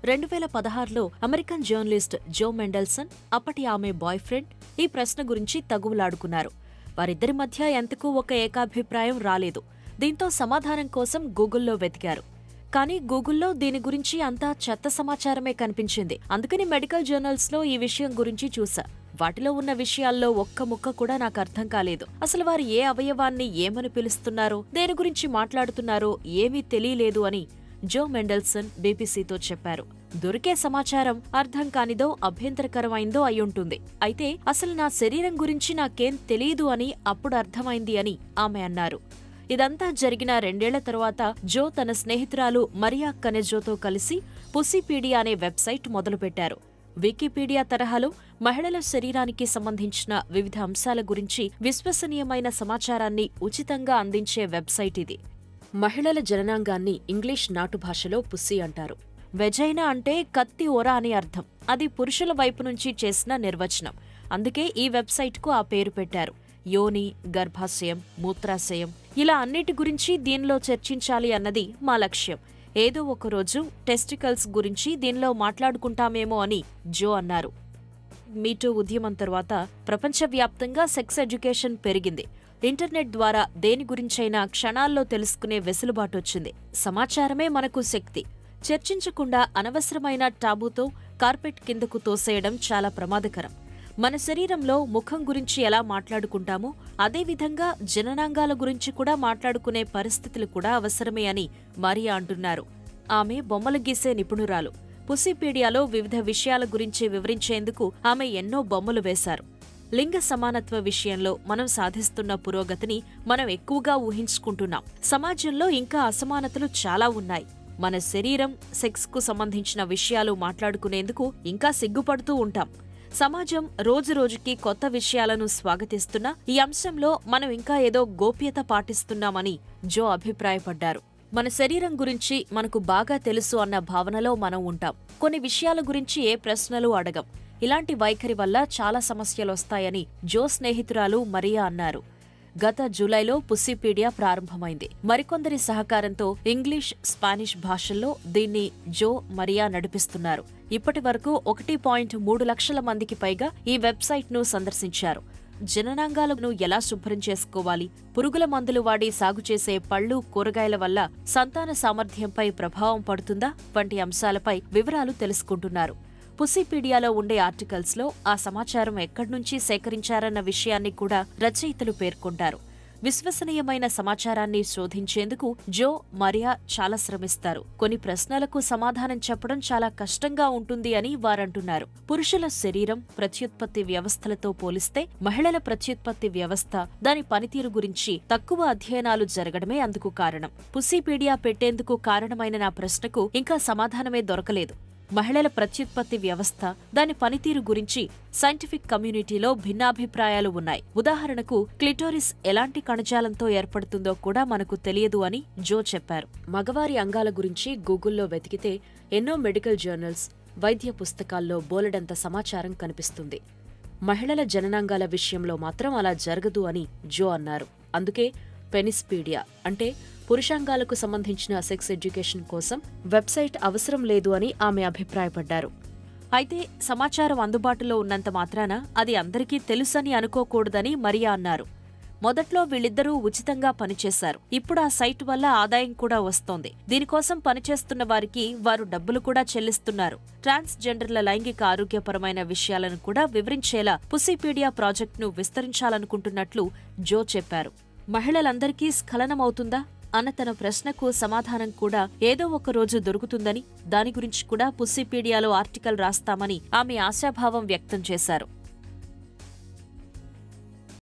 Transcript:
రెండు వేల పదహారులో అమెరికన్ జర్నలిస్ట్ జో మెండల్సన్ అప్పటి ఆమె బాయ్ ఫ్రెండ్ ఈ ప్రశ్న గురించి తగువులాడుకున్నారు వారిద్దరి మధ్య ఎంతకు ఒక ఏకాభిప్రాయం రాలేదు దీంతో సమాధానం కోసం గూగుల్లో వెతికారు కానీ గూగుల్లో దీని గురించి అంతా చెత్త సమాచారమే కనిపించింది అందుకని మెడికల్ జర్నల్స్ లో ఈ విషయం గురించి చూసా వాటిలో ఉన్న విషయాల్లో ఒక్క ముక్క కూడా నాకు అర్థం కాలేదు అసలు వారు ఏ అవయవాన్ని ఏమని పిలుస్తున్నారో దేని గురించి మాట్లాడుతున్నారో ఏమీ తెలియలేదు అని జో మెండల్సన్ బీబీసీతో చెప్పారు దొరికే సమాచారం అర్థం కానిదో అభ్యంతరకరమైందో అయ్యుంటుంది అయితే అసలు నా శరీరం గురించి నాకేం తెలియదు అని అప్పుడు అర్థమైంది అని ఆమె అన్నారు ఇదంతా జరిగిన రెండేళ్ల తరువాత జో తన స్నేహితురాలు మరియా కనెజోతో కలిసి పుసిపీడియా అనే వెబ్సైట్ మొదలుపెట్టారు వికీపీడియా తరహాలో మహిళల శరీరానికి సంబంధించిన వివిధ అంశాల గురించి విశ్వసనీయమైన సమాచారాన్ని ఉచితంగా అందించే వెబ్సైట్ ఇది మహిళల జననాంగాన్ని ఇంగ్లీష్ నాటు భాషలో పుస్సి అంటారు వెజైనా అంటే కత్తి ఓర అని అర్థం అది పురుషుల వైపు నుంచి చేసిన నిర్వచనం అందుకే ఈ వెబ్సైట్కు ఆ పేరు పెట్టారు యోని గర్భాశయం మూత్రాశయం ఇలా అన్నిటి గురించి దీనిలో చర్చించాలి అన్నది మా లక్ష్యం ఏదో ఒక రోజు టెస్టికల్స్ గురించి దీనిలో మాట్లాడుకుంటామేమో అని జో అన్నారు మీటూ ఉద్యమం తరువాత ప్రపంచవ్యాప్తంగా సెక్స్ ఎడ్యుకేషన్ పెరిగింది ఇంటర్నెట్ ద్వారా దేని గురించైనా క్షణాల్లో తెలుసుకునే వెసులుబాటు వచ్చింది సమాచారమే మనకు శక్తి చర్చించకుండా అనవసరమైన టాబూతో కార్పెట్ కిందకు తోసేయడం చాలా ప్రమాదకరం మన శరీరంలో ముఖం గురించి ఎలా మాట్లాడుకుంటామో అదేవిధంగా జననాంగాల గురించి కూడా మాట్లాడుకునే పరిస్థితులు కూడా అవసరమే అని మరియా అంటున్నారు ఆమె బొమ్మలు గీసే నిపుణురాలు పుసిపీడియాలో వివిధ విషయాల గురించి వివరించేందుకు ఆమె ఎన్నో బొమ్మలు వేశారు లింగ సమానత్వ విషయంలో మనం సాధిస్తున్న పురోగతిని మనం ఎక్కువగా ఊహించుకుంటున్నాం సమాజంలో ఇంకా అసమానతలు చాలా ఉన్నాయి మన శరీరం సెక్స్కు సంబంధించిన విషయాలు మాట్లాడుకునేందుకు ఇంకా సిగ్గుపడుతూ ఉంటాం సమాజం రోజురోజుకి కొత్త విషయాలను స్వాగతిస్తున్నా ఈ అంశంలో మనం ఇంకా ఏదో గోప్యత పాటిస్తున్నామని జో అభిప్రాయపడ్డారు మన శరీరం గురించి మనకు బాగా తెలుసు అన్న భావనలో మనం ఉంటాం కొన్ని విషయాల గురించి ఏ ప్రశ్నలు అడగం ఇలాంటి వైఖరి వల్ల చాలా సమస్యలొస్తాయని జో స్నేహితురాలు మరియా అన్నారు గత జూలైలో పుస్సిపీడియా ప్రారంభమైంది మరికొందరి సహకారంతో ఇంగ్లీష్ స్పానిష్ భాషల్లో దీన్ని జో మరియా నడిపిస్తున్నారు ఇప్పటి వరకు ఒకటి పాయింట్ మూడు లక్షల మందికి పైగా ఈ వెబ్సైట్ను సందర్శించారు జననాంగాలను ఎలా శుభ్రం చేసుకోవాలి పురుగుల మందులు వాడి సాగు చేసే పళ్ళు కూరగాయల వల్ల సంతాన సామర్థ్యంపై ప్రభావం పడుతుందా వంటి అంశాలపై వివరాలు తెలుసుకుంటున్నారు పుసిపీడియాలో ఉండే ఆర్టికల్స్లో ఆ సమాచారం ఎక్కడ్నుంచి సేకరించారన్న విషయాన్ని కూడా రచయితలు పేర్కొంటారు విశ్వసనీయమైన సమాచారాన్ని శోధించేందుకు జో మరియా చాలా శ్రమిస్తారు కొన్ని ప్రశ్నలకు సమాధానం చెప్పడం చాలా కష్టంగా ఉంటుంది అని వారంటున్నారు పురుషుల శరీరం ప్రత్యుత్పత్తి వ్యవస్థలతో పోలిస్తే మహిళల ప్రత్యుత్పత్తి వ్యవస్థ దాని పనితీరు గురించి తక్కువ అధ్యయనాలు జరగడమే అందుకు కారణం పుసిపీడియా పెట్టేందుకు కారణమైన నా ప్రశ్నకు ఇంకా సమాధానమే దొరకలేదు మహిళల ప్రత్యుత్పత్తి వ్యవస్థ దాని పనితీరు గురించి సైంటిఫిక్ కమ్యూనిటీలో భిన్నాభిప్రాయాలు ఉన్నాయి ఉదాహరణకు క్లిటోరిస్ ఎలాంటి కణజాలంతో ఏర్పడుతుందో కూడా మనకు తెలియదు అని జో చెప్పారు మగవారి అంగాల గురించి గూగుల్లో వెతికితే ఎన్నో మెడికల్ జర్నల్స్ వైద్య పుస్తకాల్లో బోలెడంత సమాచారం కనిపిస్తుంది మహిళల జననాంగాల విషయంలో మాత్రం అలా జరగదు అని జో అన్నారు అందుకే పెనిస్పీడియా అంటే పురుషాంగాలకు సంబంధించిన సెక్స్ ఎడ్యుకేషన్ కోసం వెబ్సైట్ అవసరం లేదు అని ఆమె అభిప్రాయపడ్డారు అయితే సమాచారం అందుబాటులో ఉన్నంత మాత్రాన అది అందరికీ తెలుసని అనుకోకూడదని మరియా అన్నారు మొదట్లో వీళ్ళిద్దరూ ఉచితంగా పనిచేశారు ఇప్పుడు ఆ సైట్ వల్ల ఆదాయం కూడా వస్తోంది దీనికోసం పనిచేస్తున్న వారికి వారు డబ్బులు కూడా చెల్లిస్తున్నారు ట్రాన్స్ జెండర్ల లైంగిక ఆరోగ్యపరమైన విషయాలను కూడా వివరించేలా పుసిపీడియా ప్రాజెక్టును విస్తరించాలనుకుంటున్నట్లు జో చెప్పారు మహిళలందరికీ స్ఖలనమవుతుందా అన్న తన ప్రశ్నకు సమాధానం కూడా ఏదో ఒక రోజు దొరుకుతుందని దాని గురించి కూడా పుసిపీడియాలో ఆర్టికల్ రాస్తామని ఆమె ఆశాభావం వ్యక్తం చేశారు